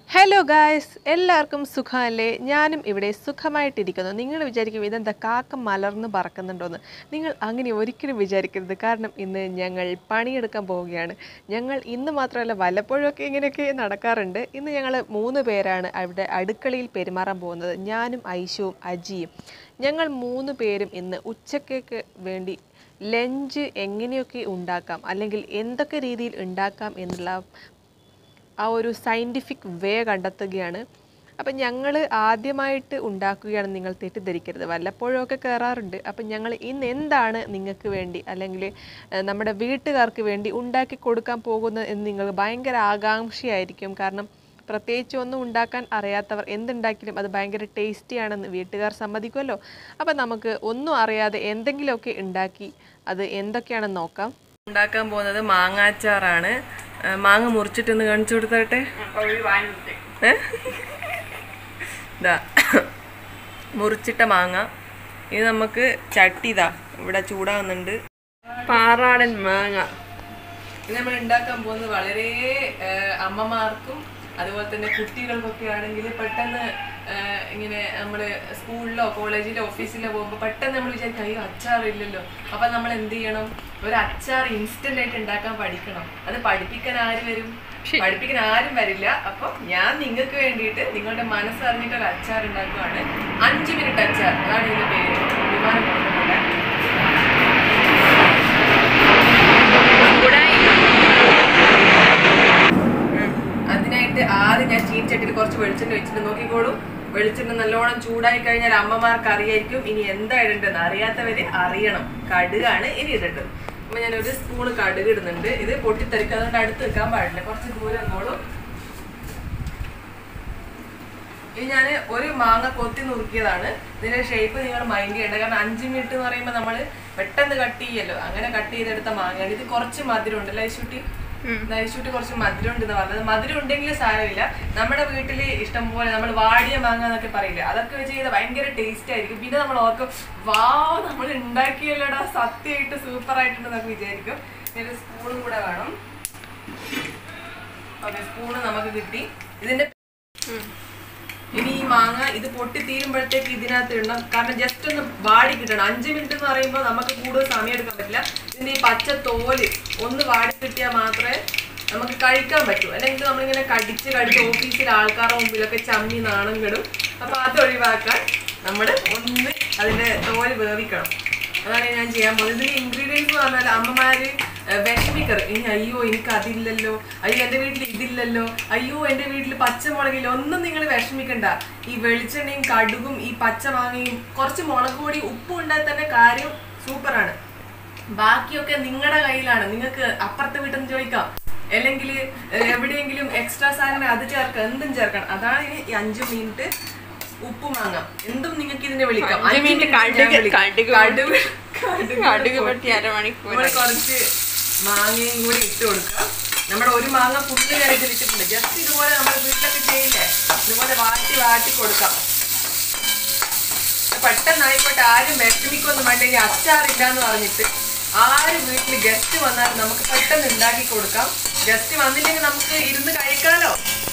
Hello guys എല്ലാവർക്കും സുഖമല്ലേ ഞാനും ഇവിടെ സുഖമായിട്ടിരിക്കുന്നു നിങ്ങൾ വിചാരിക്കും ഇതെന്താ കാക്ക മലർന്ന് പറക്കുന്നുണ്ടോയെന്ന് നിങ്ങൾ അങ്ങനെ ഒരിക്കലും വിചാരിക്കരുത് കാരണം ഇന്ന് ഞങ്ങൾ പണിയെടുക്കാൻ പോവുകയാണ് ഞങ്ങൾ ഇന്ന് മാത്രമല്ല വല്ലപ്പോഴൊക്കെ ഇങ്ങനെയൊക്കെ നടക്കാറുണ്ട് ഇന്ന് ഞങ്ങൾ മൂന്ന് പേരാണ് അവിടെ അടുക്കളയിൽ പെരുമാറാൻ പോകുന്നത് ഞാനും ഐശുവും അജിയും ഞങ്ങൾ മൂന്ന് പേരും ഇന്ന് ഉച്ചക്കേക്ക് വേണ്ടി ലഞ്ച് എങ്ങനെയൊക്കെ ഉണ്ടാക്കാം അല്ലെങ്കിൽ എന്തൊക്കെ രീതിയിൽ ഉണ്ടാക്കാം എന്നുള്ള ആ ഒരു സയൻറ്റിഫിക് വേ കണ്ടെത്തുകയാണ് അപ്പം ഞങ്ങൾ ആദ്യമായിട്ട് ഉണ്ടാക്കുകയാണ് നിങ്ങൾ തെറ്റിദ്ധരിക്കരുത് വല്ലപ്പോഴും ഒക്കെ കയറാറുണ്ട് അപ്പം ഞങ്ങൾ ഇന്ന് എന്താണ് നിങ്ങൾക്ക് വേണ്ടി അല്ലെങ്കിൽ ഏഹ്, നമ്മുടെ വീട്ടുകാർക്ക് വേണ്ടി ഉണ്ടാക്കി കൊടുക്കാൻ പോകുന്നത് എന്ന് നിങ്ങൾ ഭയങ്കര ആകാംക്ഷയായിരിക്കും കാരണം പ്രത്യേകിച്ച് ഒന്നും ഉണ്ടാക്കാൻ അറിയാത്തവർ എന്തുണ്ടാക്കിയാലും അത് ഭയങ്കര ടേസ്റ്റി ആണെന്ന് വീട്ടുകാർ സമ്മതിക്കുമല്ലോ അപ്പം നമുക്ക് ഒന്നും അറിയാതെ എന്തെങ്കിലുമൊക്കെ ഉണ്ടാക്കി അത് എന്തൊക്കെയാണെന്ന് നോക്കാം ഉണ്ടാക്കാൻ പോകുന്നത് മാങ്ങാച്ചാറാണ് ആ, മാങ്ങ മുറിച്ചിട്ടൊന്ന് കാണിച്ചു കൊടുത്തട്ടെ ഏ? ഇതാ മുറിച്ചിട്ട മാങ്ങ ഇത് നമുക്ക് ചട്ടി ഇതാ ഇവിടെ ചൂടാവുന്നുണ്ട് പാറാടൻ മാങ്ങ ഇത് നമ്മൾ ഉണ്ടാക്കാൻ പോകുന്നത് വളരെ ആ, അമ്മമാർക്കും അതുപോലെ തന്നെ കുട്ടികൾക്കൊക്കെ ആണെങ്കിൽ പെട്ടെന്ന് ആ, ഇങ്ങനെ നമ്മൾ സ്കൂളിലോ കോളേജിലോ ഓഫീസിലോ പോകുമ്പോൾ പെട്ടെന്ന് നമ്മൾ വിചാരിക്കും അയ്യോ അച്ചാർ ഇല്ലല്ലോ അപ്പൊ നമ്മൾ എന്ത് ചെയ്യണം ഒരു അച്ചാർ ഇൻസ്റ്റന്റ് ആയിട്ട് ഉണ്ടാക്കാൻ പഠിക്കണം അത് പഠിപ്പിക്കാൻ ആര് വരും പഠിപ്പിക്കാൻ ആരും വരില്ല അപ്പൊ ഞാൻ നിങ്ങൾക്ക് വേണ്ടിയിട്ട് നിങ്ങളുടെ മനസ്സറിഞ്ഞിട്ട് ഒരു അച്ചാർ ഉണ്ടാക്കുവാണ് അഞ്ച് മിനിറ്റ് അച്ചാർ അതാണ് ഇതിന്റെ പേര് വിമാനം കൊണ്ടുപോകാൻ അതിനായിട്ട് ആദ്യം ഞാൻ ചീനച്ചട്ടിയിൽ കുറച്ച് വെളിച്ചെണ്ണ വെച്ചിട്ട് നോക്കിക്കോളൂ വെളിച്ചെണ്ണ നല്ലോണം ചൂടായി കഴിഞ്ഞാൽ അമ്മമാർക്ക് അറിയായിരിക്കും ഇനി എന്താ ഇടേണ്ടതെന്ന് അറിയാത്തവര് അറിയണം കടുകാണ് ഇനി ഇടേണ്ടത് അപ്പൊ ഞാൻ ഒരു സ്പൂണ് കടുക് ഇടുന്നുണ്ട് ഇത് പൊട്ടിത്തെറിക്കും അതുകൊണ്ട് അടുത്ത് വെക്കാൻ പാടില്ല കുറച്ച് ദൂരം അങ്ങോട്ടും ഇനി ഞാൻ ഒരു മാങ്ങ കൊത്തി നുറുക്കിയതാണ് ഇതിന്റെ ഷേപ്പ് നിങ്ങൾ മൈൻഡ് ചെയ്യേണ്ട കാരണം അഞ്ച് മിനിറ്റ് എന്ന് പറയുമ്പോൾ നമ്മൾ പെട്ടെന്ന് കട്ട് ചെയ്യല്ലോ അങ്ങനെ കട്ട് ചെയ്തെടുത്ത മാങ്ങയാണ് ഇത് കുറച്ച് മധുരം ഉണ്ട് ലൈശുട്ടി ലൈശുട്ടി കുറച്ച് മധുരം ഉണ്ട് എന്ന് പറഞ്ഞത് മധുരം ഉണ്ടെങ്കിൽ സാരമില്ല നമ്മുടെ വീട്ടിൽ ഇഷ്ടം പോലെ നമ്മൾ വാടിയ മാങ്ങ എന്നൊക്കെ പറയില്ല അതൊക്കെ വെച്ച് ചെയ്താൽ ഭയങ്കര ടേസ്റ്റ് ആയിരിക്കും പിന്നെ നമ്മൾ ഓർക്കും വാവ് നമ്മൾ ഉണ്ടാക്കിയല്ലോടാ സത്യമായിട്ട് സൂപ്പർ ആയിട്ടുണ്ടെന്നൊക്കെ വിചാരിക്കും ഇനി ഒരു സ്പൂണും കൂടെ വേണം ഓക്കെ സ്പൂണ് നമുക്ക് കിട്ടി ഇതിന്റെ ഇനി ഈ മാങ്ങ ഇത് പൊട്ടി തീരുമ്പോഴത്തേക്ക് ഇതിനകത്ത് ഇടണം കാരണം ജസ്റ്റ് ഒന്ന് വാടി കിട്ടണം അഞ്ച് മിനിറ്റ് എന്ന് പറയുമ്പോൾ നമുക്ക് കൂടുതൽ സമയം എടുക്കാൻ പറ്റില്ല ഇതിന്റെ ഈ പച്ച തോല് ഒന്ന് വാടി കിട്ടിയാൽ മാത്രമേ നമുക്ക് കഴിക്കാൻ പറ്റൂ അല്ലെങ്കിൽ നമ്മളിങ്ങനെ കടിച്ച് കടിച്ച് ഓഫീസിൽ ആൾക്കാരുടെ മുമ്പിലൊക്കെ ചമ്മി നാണം കെടും അപ്പൊ അത് ഒഴിവാക്കാൻ നമ്മൾ ഒന്ന് അതിന്റെ തോല് വേവിക്കണം അതാണ് ഞാൻ ചെയ്യാൻ പോകുന്നത് ഇതിന് ഇൻഗ്രീഡിയൻസ് എന്ന് പറഞ്ഞാൽ അമ്മമാര് ഏഹ്, വിഷമിക്കർ ഇനി അയ്യോ എനിക്ക് അതില്ലല്ലോ അയ്യോ എൻ്റെ വീട്ടിൽ ഇതില്ലല്ലോ അയ്യോ എൻ്റെ വീട്ടിൽ പച്ചമുളകില്ല ഒന്നും നിങ്ങൾ വിഷമിക്കണ്ട ഈ വെളിച്ചെണ്ണയും കടുകും ഈ പച്ചമാങ്ങയും കുറച്ച് മുളക് പൊടി ഉപ്പും ഉണ്ടായാൽ തന്നെ കാര്യം സൂപ്പറാണ് ബാക്കിയൊക്കെ നിങ്ങളുടെ കയ്യിലാണ് നിങ്ങൾക്ക് അപ്പുറത്തെ വീട്ടിൽ നിന്ന് ചോദിക്കാം അല്ലെങ്കിൽ എവിടെയെങ്കിലും എക്സ്ട്രാ സാധനം അത് ചേർക്കാം എന്തും ചേർക്കണം അതാണ് ഇനി ഈ അഞ്ചു മിനിറ്റ് ഉപ്പ് മാങ്ങാം എന്തും നിങ്ങൾക്ക് ഇതിനെ വിളിക്കാം അഞ്ച് അഞ്ച് മിനിറ്റ് minute ഞാൻ കടുക് വിളിക്കാം. കടുക് കടുക് കടുക് കടുക് പൊട്ടി അരമണിക്കൂർ നമ്മൾ കുറച്ച് മാങ്ങയും കൂടി ഇട്ട് കൊടുക്കാം നമ്മുടെ ഒരു മാങ്ങ ഫുള്ള് ഞാൻ ഇതിൽ ഇട്ടിട്ടുണ്ട് ജസ്റ്റ് ഇതുപോലെ നമ്മുടെ വീട്ടിലൊക്കെ ചെയ്യില്ലേ ഇതുപോലെ വാട്ടി വാട്ടി കൊടുക്കാം പെട്ടെന്ന് ആയിക്കോട്ടെ ആരും വിഷമിക്കൊന്നും വേണ്ട ഇനി അച്ചാറില്ല എന്ന് പറഞ്ഞിട്ട് ആര് വീട്ടിൽ ഗസ്റ്റ് വന്നാലും നമുക്ക് പെട്ടെന്ന് ഉണ്ടാക്കി കൊടുക്കാം ഗസ്റ്റ് വന്നില്ലെങ്കിൽ നമുക്ക് ഇരുന്ന് കഴിക്കാലോ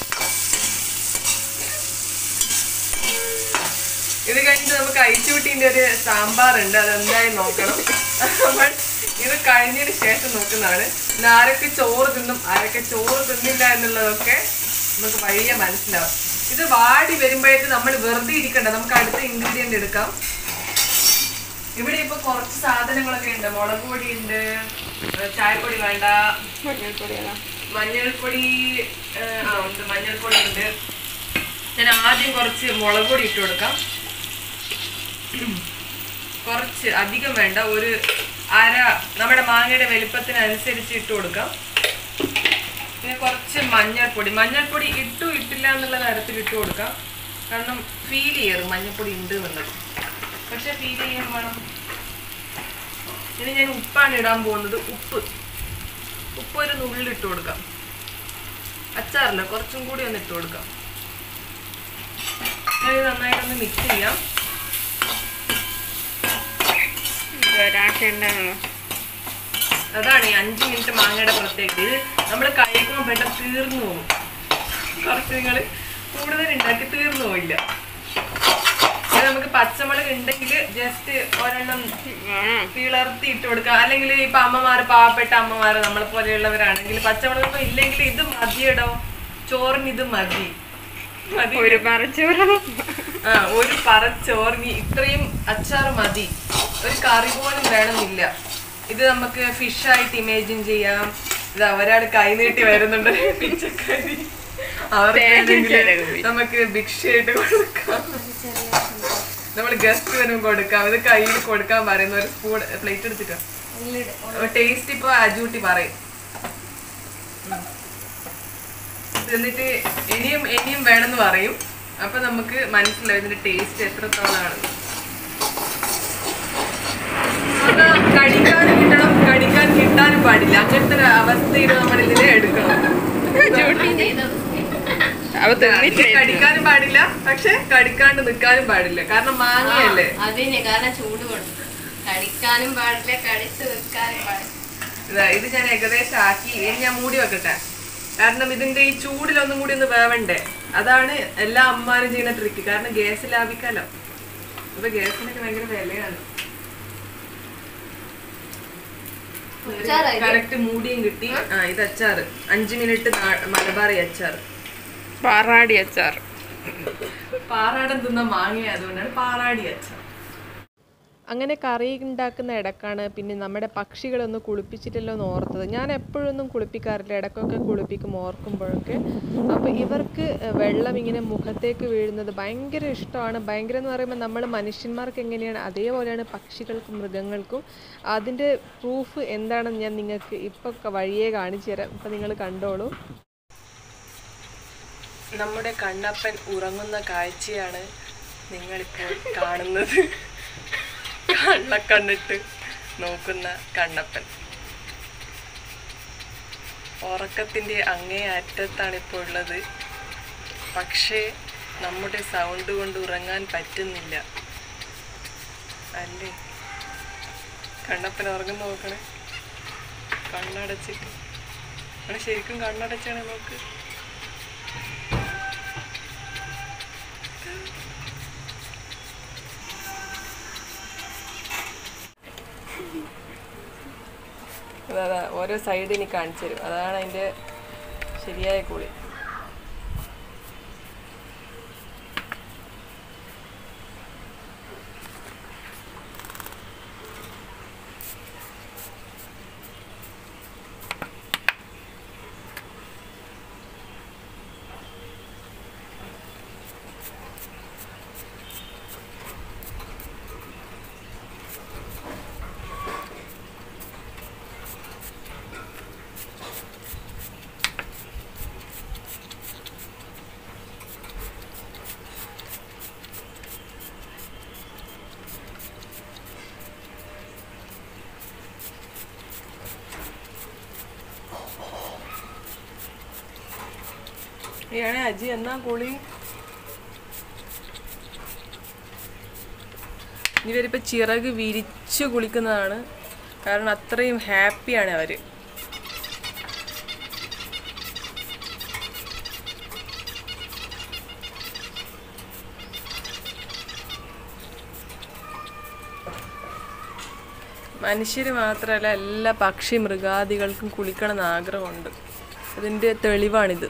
ഇത് കഴിഞ്ഞിട്ട് നമുക്ക് ഐച്ചൂട്ടിന്റെ ഒരു സാമ്പാർ ഉണ്ട് അത് എന്തായാലും നോക്കണം നമ്മൾ ഇത് കഴിഞ്ഞതിന് ശേഷം നോക്കുന്നതാണ് ഇന്ന് ആരൊക്കെ ചോറ് തിന്നും ആരൊക്കെ ചോറ് തിന്നില്ല എന്നുള്ളതൊക്കെ നമുക്ക് വഴിയെ മനസ്സിലാവും ഇത് വാടി വരുമ്പോഴേക്ക് നമ്മൾ വെറുതെ ഇരിക്കണ്ട നമുക്ക് അടുത്ത ഇൻഗ്രീഡിയന്റ് എടുക്കാം ഇവിടെ ഇപ്പൊ കുറച്ച് സാധനങ്ങളൊക്കെ ഉണ്ട് മുളക് പൊടി ഉണ്ട് ഏഹ് ചായപ്പൊടി വേണ്ട മഞ്ഞൾപ്പൊടിയല്ല മഞ്ഞൾപ്പൊടി ഏഹ്, ആ ഉണ്ട് മഞ്ഞൾപ്പൊടി ഉണ്ട് ഞാൻ ആദ്യം കുറച്ച് മുളക് പൊടി ഇട്ട് കൊടുക്കാം കുറച്ച് അധികം വേണ്ട ഒരു അര നമ്മുടെ മാങ്ങയുടെ വലിപ്പത്തിനനുസരിച്ച് ഇട്ട് കൊടുക്കാം പിന്നെ കുറച്ച് മഞ്ഞൾപ്പൊടി മഞ്ഞൾപ്പൊടി ഇട്ടു ഇട്ടില്ല എന്നുള്ള കാര്യത്തിൽ ഇട്ട് കൊടുക്കാം കാരണം ഫീൽ ചെയ്യറും മഞ്ഞൾപ്പൊടി ഉണ്ട് എന്നുള്ളത് പക്ഷെ ഫീൽ ചെയ്യാൻ വേണം ഇനി ഞാൻ ഉപ്പാണ് ഇടാൻ പോകുന്നത് ഉപ്പ് ഉപ്പ് ഒരു നുള്ളിട്ട് കൊടുക്കാം അച്ചാറില്ല കുറച്ചും കൂടി ഒന്ന് ഇട്ട് കൊടുക്കാം ഇത് നന്നായിട്ടൊന്ന് മിക്സ് ചെയ്യാം ഒരാഴ്ച ഉണ്ടാണല്ലോ അതാണ് ഈ അഞ്ച് മിനിറ്റ് മാങ്ങയുടെ പ്രത്യേകത ഇത് നമ്മൾ കഴിക്കുമ്പോൾ പെട്ടെന്ന് തീർന്നു പോകും കുറച്ച് നിങ്ങൾ കൂടുതൽ ഉണ്ടാക്കി തീർന്നു പോയില്ല ഇനി നമുക്ക് പച്ചമുളക് ഉണ്ടെങ്കിൽ ജസ്റ്റ് ഒരെണ്ണം വേണം പിളർത്തി ഇട്ട് കൊടുക്കാം അല്ലെങ്കിൽ ഇപ്പൊ അമ്മമാര് പാവപ്പെട്ട അമ്മമാര് നമ്മളെ പോലെയുള്ളവരാണെങ്കിൽ പച്ചമുളക് ഇപ്പൊ ഇല്ലെങ്കിൽ ഇത് മതിയടോ ചോറിന് ഇത് മതി മതി ഒരു പറച്ചോറ് ആ ഒരു പറ ചോറിന് ഇത്രയും അച്ചാർ മതി ഒരു കറി പോലും വേണമെന്നില്ല ഇത് നമുക്ക് ഫിഷ് ആയിട്ട് ഇമേജിൻ ചെയ്യാം ഇത് ഒരാൾ കൈനീട്ടി വരുന്നുണ്ട് പിച്ചക്കറി അവർക്ക് നമുക്ക് ഭിക്ഷയായിട്ട് കൊടുക്കാം നമ്മൾ ഗസ്റ്റ് വരുമ്പോൾ കൊടുക്കാം ഇത് കയ്യിൽ കൊടുക്കാൻ പറയുന്ന ഒരു സ്പൂൺ പ്ലേറ്റ് എടുത്തിട്ടോ ടേസ്റ്റ് ഇപ്പൊ അജൂട്ടി പറയും ഉം. ഇത് എന്നിട്ട് ഇനിയും ഇനിയും വേണമെന്ന് പറയും അപ്പൊ നമുക്ക് മനസ്സിലാവും ഇതിന്റെ ടേസ്റ്റ് എത്രത്തോളാണ് കടിക്കാൻ കിട്ടണം കടിക്കാൻ കിട്ടാനും പാടില്ല അങ്ങനത്തെ ഒരു അവസ്ഥയിൽ നമ്മൾ ഇതിനെ എടുക്കണം അവ ഇത് കടിക്കാനും പാടില്ല പക്ഷെ കടിക്കാണ്ട് നിൽക്കാനും പാടില്ല കാരണം മാങ്ങയല്ലേ അതിന് കാരണം ചൂട് കൊടുക്കും കടിക്കാനും പാടില്ല കടിച്ചു വെക്കാനും പാടില്ല ഇതാ ഇത് ഞാൻ ഏകദേശം ആക്കി ഇനി ഞാൻ മൂടി വെക്കട്ടെ കാരണം ഇതിന്റെ ഈ ചൂടിലൊന്നും കൂടി ഒന്ന് വേവണ്ടേ അതാണ് എല്ലാ അമ്മാരും ചെയ്യുന്ന ട്രിക്ക് കാരണം ഗ്യാസ് ലാഭിക്കാലോ ഇപ്പൊ ഗ്യാസിനൊക്കെ ഭയങ്കര വിലയാണ് അച്ചാറായി കറക്റ്റ് മൂടിയും കിട്ടി ആ ഇത് അച്ചാറ് അഞ്ചു മിനിറ്റ് മലബാറി അച്ചാർ പാറാടി അച്ചാർ പാറാടൻ തിന്ന മാങ്ങ അതുകൊണ്ടാണ് പാറാടി അച്ചാർ അങ്ങനെ കറി ഉണ്ടാക്കുന്ന ഇടക്കാണ് പിന്നെ നമ്മുടെ പക്ഷികളൊന്ന് കുളിപ്പിച്ചിട്ടല്ലോ എന്ന് ഓർത്തത് ഞാൻ എപ്പോഴൊന്നും കുളിപ്പിക്കാറില്ല ഇടയ്ക്കൊക്കെ കുളിപ്പിക്കും ഓർക്കുമ്പോഴൊക്കെ അപ്പോൾ ഇവർക്ക് വെള്ളം ഇങ്ങനെ മുഖത്തേക്ക് വീഴുന്നത് ഭയങ്കര ഇഷ്ടമാണ് ഭയങ്കര എന്ന് പറയുമ്പോൾ നമ്മൾ മനുഷ്യന്മാർക്ക് എങ്ങനെയാണ് അതേപോലെയാണ് പക്ഷികൾക്കും മൃഗങ്ങൾക്കും അതിൻ്റെ പ്രൂഫ് എന്താണെന്ന് ഞാൻ നിങ്ങൾക്ക് ഇപ്പോൾ വഴിയെ കാണിച്ചു തരാം ഇപ്പം നിങ്ങൾ കണ്ടോളൂ നമ്മുടെ കണ്ണപ്പൻ ഉറങ്ങുന്ന കാഴ്ചയാണ് നിങ്ങളിപ്പോൾ കാണുന്നത് കണ്ണക്കണ്ണിട്ട് നോക്കുന്ന കണ്ണപ്പൻ ഉറക്കത്തിൻ്റെ അങ്ങേ അറ്റത്താണ് ഇപ്പോൾ ഉള്ളത് പക്ഷേ നമ്മുടെ സൗണ്ട് കൊണ്ട് ഉറങ്ങാൻ പറ്റുന്നില്ല അല്ലേ കണ്ണപ്പൻ ഉറങ്ങുന്ന നോക്കണേ കണ്ണടച്ചിട്ട് അങ്ങനെ ശരിക്കും കണ്ണടച്ചാണ് നോക്ക് അതാ ഓരോ സൈഡ് ഇനി കാണിച്ചു തരും അതാണ് അതിൻ്റെ ശരിയായ കുളി ഇയാണ് അജി എന്നാ കുളി ഇവരിപ്പോൾ ചിറക് വിരിച്ച് കുളിക്കുന്നതാണ് കാരണം അത്രയും ഹാപ്പിയാണ് അവർ മനുഷ്യർ മാത്രമല്ല എല്ലാ പക്ഷി മൃഗാദികൾക്കും കുളിക്കണം എന്ന് ആഗ്രഹമുണ്ട് അതിൻ്റെ തെളിവാണിത്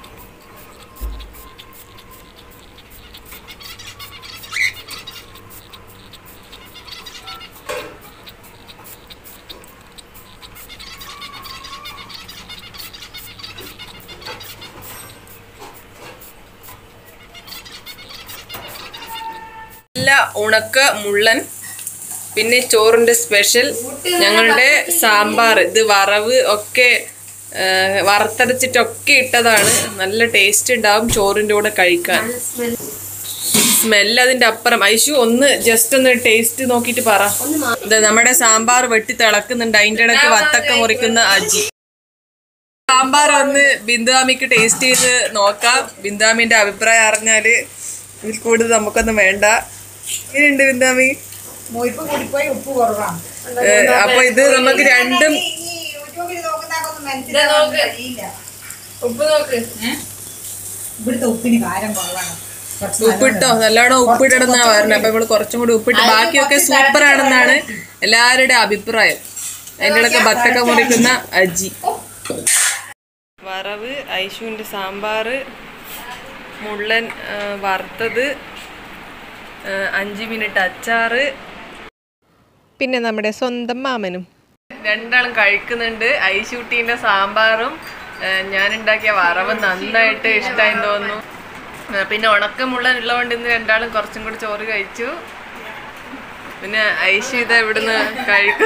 നല്ല ഉണക്ക മുള്ളൻ പിന്നെ ചോറിന്റെ സ്പെഷ്യൽ ഞങ്ങളുടെ സാമ്പാർ ഇത് വറവ് ഒക്കെ ആ, വറുത്തരച്ചിട്ടൊക്കെ ഇട്ടതാണ് നല്ല ടേസ്റ്റ് ഉണ്ടാവും ചോറിന്റെ കൂടെ കഴിക്കാൻ സ്മെല്ല് അതിന്റെ അപ്പുറം ഐശു ഒന്ന് ജസ്റ്റ് ഒന്ന് ടേസ്റ്റ് നോക്കിയിട്ട് പറ ഇത് നമ്മുടെ സാമ്പാർ വെട്ടി തിളക്കുന്നുണ്ട് അതിന്റെ ഇടയ്ക്ക് വത്തക്ക മുറിക്കുന്ന അജി സാമ്പാർ ഒന്ന് ബിന്ദുവാമിക്ക് ടേസ്റ്റ് ചെയ്ത് നോക്കാം ബിന്ദുവാമിന്റെ അഭിപ്രായം അറിഞ്ഞാല് ഇതിൽ കൂടുതൽ നമുക്കൊന്നും വേണ്ട ഇങ്ങനെയുണ്ട് ബിന്ദുവാമി മുയിപ്പ് കൂടിപ്പോയി ഉപ്പ് കുറവാണ് ഏ, അപ്പൊ ഇത് നമുക്ക് രണ്ടും ഈ യൂട്യൂബിൽ നോക്കുന്നതൊന്നും മനസ്സിലാവാൻ കഴിയില്ല ഉപ്പ് നോക്ക് ഇവിടുത്തെ ഉപ്പിന് കാരം കുറവാണ് കുറച്ച് ഉപ്പിട്ടോ നല്ലോണം ഉപ്പിടണമെന്നാ പറഞ്ഞത് അപ്പൊ നമ്മള് കുറച്ചും കൂടി ഉപ്പിട്ട് ബാക്കിയൊക്കെ സൂപ്പർ ആണെന്നാണ് എല്ലാവരുടെ അഭിപ്രായം അതിൻ്റെ ഇടയ്ക്ക് ബത്തക്ക മുറിക്കുന്ന അജി വറവ് ഐശുവിൻ്റെ സാമ്പാർ മുള്ളൻ ആ, വറുത്തത് ആ, അഞ്ച് മിനിറ്റ് അച്ചാറ് പിന്നെ നമ്മുടെ സ്വന്തം മാമനും രണ്ടാളും കഴിക്കുന്നുണ്ട് ഐശുട്ടീൻ്റെ സാമ്പാറും ആ, ഞാനുണ്ടാക്കിയ വറവ് നന്നായിട്ട് ഇഷ്ടമായി തോന്നുന്നു ആ, പിന്നെ ഉണക്കമുള്ളൻ ഉള്ളതുകൊണ്ട് ഇന്ന് രണ്ടാളും കുറച്ചും കൂടി ചോറ് കഴിച്ചു പിന്നെ ഐശു ഇത് ഇവിടുന്ന് കഴിക്കും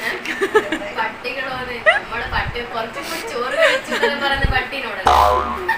പട്ടികളോട് നമ്മള് പട്ടി കുറച്ചും കൂടി ചോറ് കഴിച്ചു എന്നല്ലേ പറയുന്ന പട്ടീനോട്